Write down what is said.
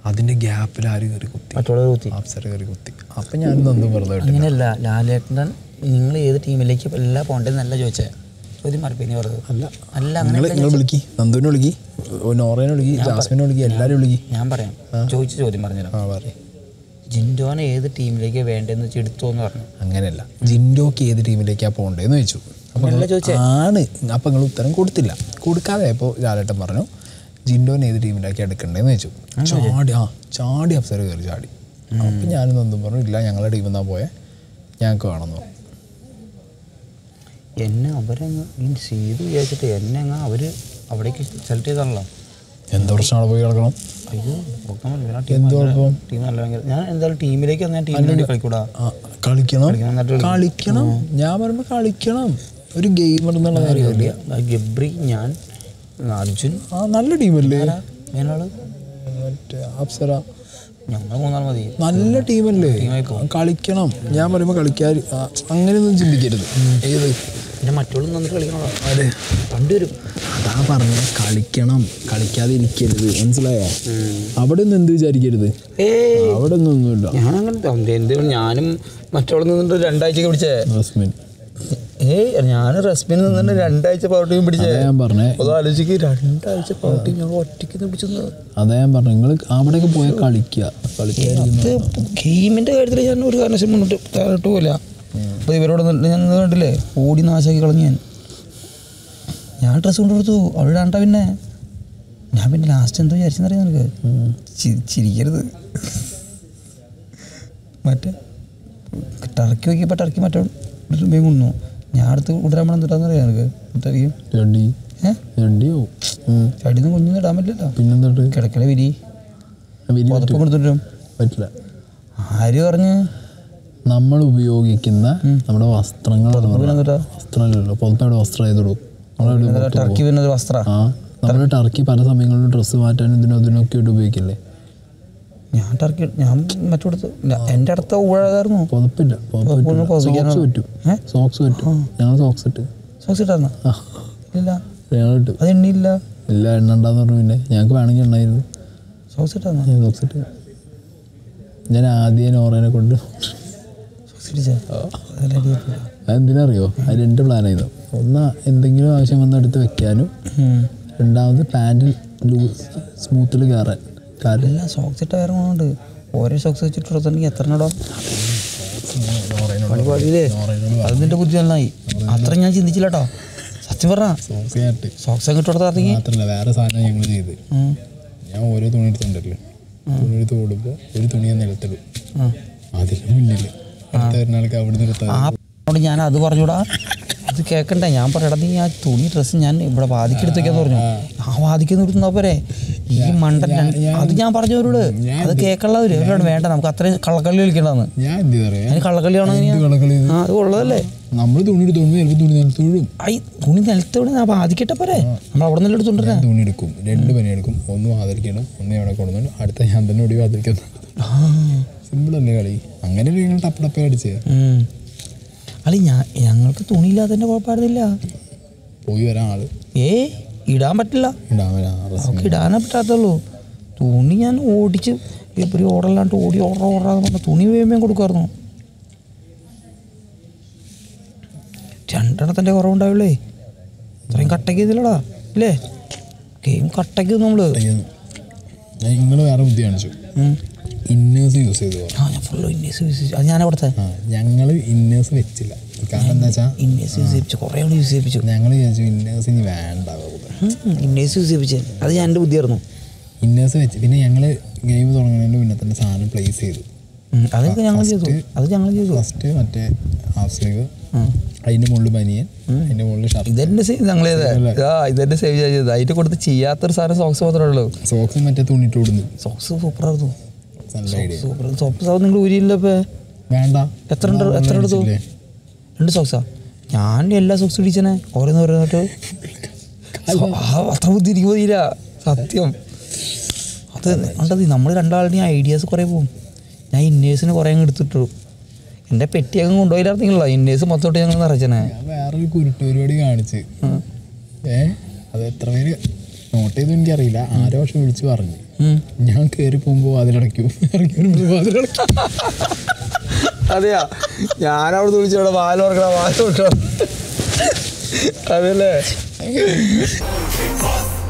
അതിന്റെ ഗ്യാപ്പിൽ ആര് കയറി കുത്തി മറ്റുള്ളവർ കുത്തി അപ്സര കയറി കുത്തി അപ്പൊ ഞാൻ നന്ദും വെറുതെ വിട്ടില്ല അങ്ങനെയല്ല ലാലേട്ടൻ നിങ്ങൾ ഏത് ടീമിലേക്ക് എല്ലാ പോകേണ്ടതെന്നല്ല ചോദിച്ചേ ചോദ്യം മറുപടി പറഞ്ഞത് അല്ല അല്ല നിങ്ങൾ അങ്ങനെ നിങ്ങൾ വിളിക്കി നന്ദുവിനെ വിളിക്കി നോറേനെ വിളിക്കി ജാസ്മിനെ വിളിക്കി എല്ലാരും വിളിക്കി ഞാൻ പറയാം ചോദിച്ച ചോദ്യം പറഞ്ഞുതരാം ആ പറയും ജിൻഡോനെ ഏത് ടീമിലേക്ക് വേണ്ടതെന്ന് വെച്ച് എടുത്തോ എന്ന് പറഞ്ഞു അങ്ങനെയല്ല ജിൻഡോക്ക് ഏത് ടീമിലേക്കാ പോകേണ്ടതെന്ന് ചോദിച്ചു അപ്പൊ അങ്ങനെയല്ല നിങ്ങൾ- ആണ് അപ്പൊ നിങ്ങൾ ഉത്തരം കൊടുത്തില്ല കൊടുക്കാതെ ഇപ്പോൾ ലാലേട്ടൻ പറഞ്ഞു ജിൻഡോനെ ഏത് ടീമിലേക്ക് എടുക്കണ്ടേന്ന് ചോദിച്ചു ചാടി ആ ചാടി അപ്സര കയറി ചാടി അപ്പൊ ഞാനും നന്ദും പറഞ്ഞു ഇല്ല ഞങ്ങളുടെ ടീമിൽ നിന്നാ പോയെ ഞങ്ങൾക്ക് വേണമെന്ന് പറഞ്ഞു എന്നെ അവരങ്ങ് ഈ ചെയ്തു വിചാരിച്ചിട്ട് എന്നെ അങ്ങ് അവര് അവിടേക്ക് സെലക്ട് ചെയ്താണല്ലോ എന്ത് പ്രശ്നമാണ് പോയി കിടക്കണം അയ്യോ ഉറക്കം വരില്ല. ആ ടീം എന്ത് നല്ല- കുഴപ്പം ടീം നല്ല ഭയങ്കര ഞാൻ എന്തായാലും ടീമിലേക്ക് ഞാൻ ടീമിന് വേണ്ടി കളിക്കൂടാ ആ, കളിക്കണം കളിക്കണം നന്നായിട്ട് കളിക്കണം. കളിക്കണം ഞാൻ പറയുമ്പോൾ കളിക്കണം ഒരു ഗെയിമർ എന്നുള്ള കാര്യമല്ലേ ആ ഗബ്രി ഞാൻ അർജുൻ ആ നല്ല ടീമല്ലേ ആരാ? മേനാള് മറ്റേ അപ്സര ഞങ്ങൾ മൂന്നാൾ മതി നല്ല ടീമല്ലേ ടീമായി പോകും. കളിക്കണം ഞാൻ പറയുമ്പോൾ കളിക്കാൻ ആ, അങ്ങനെയൊന്നും ചിന്തിക്കരുത് ഏത് പിന്നെ മറ്റുള്ള നന്നിട്ട് കളിക്കണോ അതെ കണ്ടുവരും അതാ പറഞ്ഞ കളിക്കണം കളിക്കാതെ ഇരിക്കരുത് മനസ്സിലായോ അവിടെ ഒന്നും എന്ത് വിചാരിക്കരുത് ഏയ് അവിടെ ഒന്നും ഒന്നുമില്ല ഞാൻ അങ്ങനെ എന്ത് ഞാനും മറ്റോളം നിന്നിട്ട് രണ്ടാഴ്ചക്ക് പിടിച്ചേ റസ്മിൻ ഏയ് ഞാൻ റെസ്മിന് നിന്നിട്ട് രണ്ടാഴ്ച പവർ ടീം പിടിച്ചേ അതാ ഞാൻ പറഞ്ഞേ അത് ആലോചിക്ക് രണ്ടാഴ്ച പവർ ടീം ഞങ്ങൾ ഒറ്റയ്ക്ക് പിടിച്ചത് അതാ ഞാൻ പറഞ്ഞു നിങ്ങൾ അവിടെയൊക്കെ പോയാൽ കളിക്കുക കളിക്കാതിരിക്കുന്ന അത് ഗെയിമിന്റെ കാര്യത്തിൽ ഞാൻ ഒരു കാരണവശാലും മുന്നോട്ട് താഴോട്ട് പോല അപ്പോൾ ഇവരോട് നിന്നിട്ട് ഞാൻ ഇന്ന് കണ്ടില്ലേ ഓടി നാശാക്കി കളഞ്ഞു ഞാൻ ഞാൻ ഡ്രസ്സ് കൊണ്ട് കൊടുത്തു അവൾ കണ്ട പിന്നെ ഞാൻ പിന്നെ ലാസ്റ്റ് എന്തോ വിചാരിച്ചെന്നറിയാം നിനക്ക് ചി- ചിരിക്കരുത് മറ്റേ ടർക്കി നോക്കിയപ്പോൾ ടർക്കി മറ്റേ രൂപയും കൊണ്ടു ഞാൻ അടുത്ത് കൊണ്ടുവരാൻ എന്തിട്ടാന്നറിയാം നിനക്ക് ടർക്കിയും രണ്ടി ഏഹ് രണ്ടിയോ ഉം. ചടിന്ന് കുഞ്ഞൊന്നും ഇടാൻ പറ്റില്ലല്ലോ പിന്നെന്താട്ട് കിടക്കല വിരി വലിയ പുതപ്പ് കൊടുത്തിട്ടും പറ്റില്ല ആര് പറഞ്ഞ് നമ്മൾ ഉപയോഗിക്കുന്ന നമ്മുടെ വസ്ത്രങ്ങളാണ് പിന്നെ എന്നിട്ടാ വസ്ത്രമല്ലല്ലോ പുറത്തവിടെ വസ്ത്രം ചെയ്തിടൂ നമ്മളെവിടെ എന്നിട്ട് ടർക്കി പിന്നെ ഒരു വസ്ത്ര ആ നമ്മൾ ടർക്കി പല സമയങ്ങളിലും ഡ്രസ്സ് മാറ്റാനും ഇതിനും അതിനൊക്കെ ആയിട്ട് ഉപയോഗിക്കില്ലേ ഞാൻ ടർക്കി ഞാൻ മറ്റോടത്ത് എൻ്റെ അടുത്ത ഊഴായിരുന്നു പുതപ്പില്ല പുതപ്പൊന്ന് പുതപ്പിക്കാനാ- സോക്സ് പറ്റും ഏ? സോക്സ് പറ്റും ഞങ്ങൾ സോക്സ് ഇട്ട് സോക്സ് ഇട്ടായിരുന്നോ ആ ഇല്ല ഞങ്ങൾ ഇട്ടു അത് എണ്ണിയില്ല ഇല്ല എണ്ണ ഉണ്ടാന്ന് പറഞ്ഞു പിന്നെ ഞങ്ങൾക്ക് വേണമെങ്കിൽ എണ്ണായിരുന്നു സോക്സ് ഇട്ടായിരുന്നോ ഞാൻ സോക്സ് ഇട്ട് ഞാൻ ആദ്യം നോറേനെ കൊണ്ട് സോക്സ് ഇടിച്ചാ അതെല്ലാം അടിപൊളിയാ. അതെന്തിനറിയോ അത് രണ്ട് പ്ലാനായിരുന്നു ഒന്ന് എന്തെങ്കിലും ആവശ്യം വന്ന് എടുത്ത് വെക്കാനും ഉം. രണ്ടാമത് പാൻറ്റിൽ ലൂസ് സ്മൂത്തിൽ കയറാൻ കാരണം എല്ലാം സോക്സ് ഇട്ട വേറെ ഉണ്ട് ഓരോ സോക്സ് വെച്ചിട്ട് കൊടുത്തിട്ടുണ്ടെങ്കിൽ എത്ര ഇടാം പണി പാടിയില്ലേ അത് നിന്റെ ബുദ്ധി നന്നായി അത്ര ഞാൻ ചിന്തിച്ചില്ല കേട്ടോ സത്യം പറഞ്ഞ സോക്സ് ആയിട്ട് സോക്സ് അങ്ങോട്ട് കൊടുത്താർന്നെങ്കിൽ മാത്രമല്ല വേറെ സാധനം ഞങ്ങൾ ചെയ്ത് ഞാൻ ഓരോ തുണി എടുത്തിട്ടുണ്ടല്ലോ തുണി എടുത്ത് കൊടുക്കുമ്പോൾ ഒരു തുണി ഞാൻ നിലത്തിടും അതിന് മുന്നിൽ അടുത്ത വരുന്ന ആൾക്ക് അവിടെ നിന്ന് എടുത്താൽ ആ ോട് ഞാൻ അത് പറഞ്ഞൂടാ അത് കേൾക്കണ്ടേ ഞാൻ പറയടാ നീ ആ തുണി ഡ്രസ്സ് ഞാൻ ഇവിടെ വാദിക്കെടുത്ത് വെക്കാന്ന് പറഞ്ഞു ആ വാദിക്കുന്ന ഇരുന്നാ പോരെ ഈ മണ്ടൻ രണ്ട്- അത് ഞാൻ പറഞ്ഞവരോട് അത് കേൾക്കുള്ളവര് അവരോട് വേണ്ട നമുക്ക് അത്രയും കള്ളക്കളി കളിക്കണ്ടെന്ന് ഞാൻ എന്ത് പറയാ അതിന് കള്ളക്കളിയാണോ എന്ത് കളക്കളി ഇത് ആ അത് ഉള്ളതല്ലേ നമ്മൾ തുണി എടുത്തോണ്ട് ചിലപ്പോൾ തുണി നിലത്ത് വീഴും ഐ തുണി നിലത്തോടെ ഞാൻ വാദിക്കട്ടെ പോരെ നമ്മൾ അവിടെ നിന്ന് എടുത്തോണ്ടിരുന്നേ ഞാൻ തുണി എടുക്കും രണ്ട് പനി എടുക്കും ഒന്ന് വാതിരിക്കണം ഒന്ന് എവിടെ കൊണ്ടുവന്നു അടുത്ത ഞാൻ തന്നെ ഓടി വാതിരിക്കുന്നു സിമ്പിൾ അല്ലേ കളി അങ്ങനെ നിങ്ങൾ ടപ്പടപ്പേ അടിച്ചേ അല്ല ഞാൻ ഞങ്ങൾക്ക് തുണിയില്ലാത്തതിന്റെ കുഴപ്പമായിരുന്നില്ല പോയി വരാൻ ആള് ഏ ഇടാൻ പറ്റില്ല ഉണ്ടാവാൻ ആറ് അവർക്ക് ഇടാനേ പറ്റാത്തുള്ളൂ തുണി ഞാൻ ഓടിച്ച് ഇപ്പോൾ ഒരു ഓടല്ലാണ്ട് ഓടി ഓട ഓടാന്ന് പറഞ്ഞ തുണി വേമ്പം കൊടുക്കുമായിരുന്നു രണ്ടെണ്ണത്തിൻ്റെ കുറവുണ്ടാവുള്ളേ ഇത്രയും കട്ടക്ക് ചെയ്തില്ലടാ ഇല്ലേ ഗെയിം കട്ടക്ക് നമ്മൾ നിങ്ങൾ വേറെ ബുദ്ധി കാണിച്ചു ഇന്നേഴ്സ് യൂസ് ചെയ്തു ആ ഞാൻ ഫുള്ള് ഇന്നേഴ്സ് യൂസ് ചെയ്തു അത് ഞാൻ അവിടുത്തെ ആ ഞങ്ങൾ ഇന്നേഴ്സ് വെച്ചില്ല കാരണം എന്താ വെച്ചാൽ ഇന്നേഴ്സ് യൂസ് ചെയ്യിപ്പിച്ചു കുറേ കൂടി യൂസ് ചെയ്യിപ്പിച്ചു ഞങ്ങൾ വിചാരിച്ചു ഇന്നേഴ്സ് ഇനി വേണ്ട ഇന്നേഴ്സ് യൂസ് ചെയ്യിപ്പിച്ചേ അത് ഞാൻ എൻ്റെ ബുദ്ധിയായിരുന്നു ഇന്നേഴ്സ് വെച്ച് പിന്നെ ഞങ്ങൾ ഗെയിം തുടങ്ങുന്നതിന് മുന്നേ തന്നെ സാധനം പ്ലേസ് ചെയ്തു ഉം, അതൊക്കെ ഞങ്ങൾ ചെയ്തു അത് ഞങ്ങൾ ചെയ്തു ഫസ്റ്റ് മറ്റേ ഹാഫ് സ്ലീവ് അതിൻ്റെ മുകളിൽ ബനിയൻ അതിൻ്റെ മുകളിൽ ഷർട്ട് ഇതെന്നെ സേവ് ഞങ്ങൾ ചെയ്തേ ആ ഇതെന്നെ സേവ് ചെയ്തത് അതിൻ്റെ കൊടുത്ത് ചെയ്യാത്തൊരു സാധനം സോക്സ് മാത്രമേ ഉള്ളൂ സോക്സും മറ്റേ തുണിയിട്ട് ഓടുന്നു സോക്സ് സൂപ്പറായിരുന്നു നല്ല ഐഡിയ സൂപ്പർ സോക്സ് അത് നിങ്ങൾ ഊരിയില്ല ഇപ്പൊ വേണ്ട എത്ര ഉണ്ട് എത്ര എടുത്തു അടിച്ചില്ലേ? രണ്ട് സോക്സാ ഞാൻ എല്ലാ സോക്സ് ഇടിച്ചനെ ഓരോന്ന് ഓരോന്നിട്ട് സോ- ആ, അത്ര ബുദ്ധി എനിക്ക് പോയില്ല സത്യം അത് കണ്ടത് നമ്മൾ രണ്ടാളുടെയും ഐഡിയാസ് കുറേ പോകും ഞാൻ ഇന്നേഴ്സിന് കുറേ അങ്ങ് എടുത്തിട്ടു എൻ്റെ പെട്ടിയൊക്കെ കൊണ്ടുപോയില്ലായിരുന്നെങ്കിലോ ഇന്നേഴ്സ് മൊത്തമായിട്ട് ഞങ്ങൾ നിറച്ചനെ ഞാൻ വേറൊരു കുരുട്ട് പരിപാടി കാണിച്ച് ഏ അത് എത്ര പേര് നോട്ട് ചെയ്തു എനിക്കറിയില്ല ആരോ പക്ഷെ വിളിച്ച് പറഞ്ഞു ഉം. ഞാൻ കയറി പോകുമ്പോൾ അതിലടയ്ക്കും ഇറങ്ങി വരുമ്പോൾ അതിലടയ്ക്കും അതെയാ ഞാനവിടെ വിളിച്ചോടെ വാല് തുറക്കണം വാല് തുറക്കണം അതല്ലേ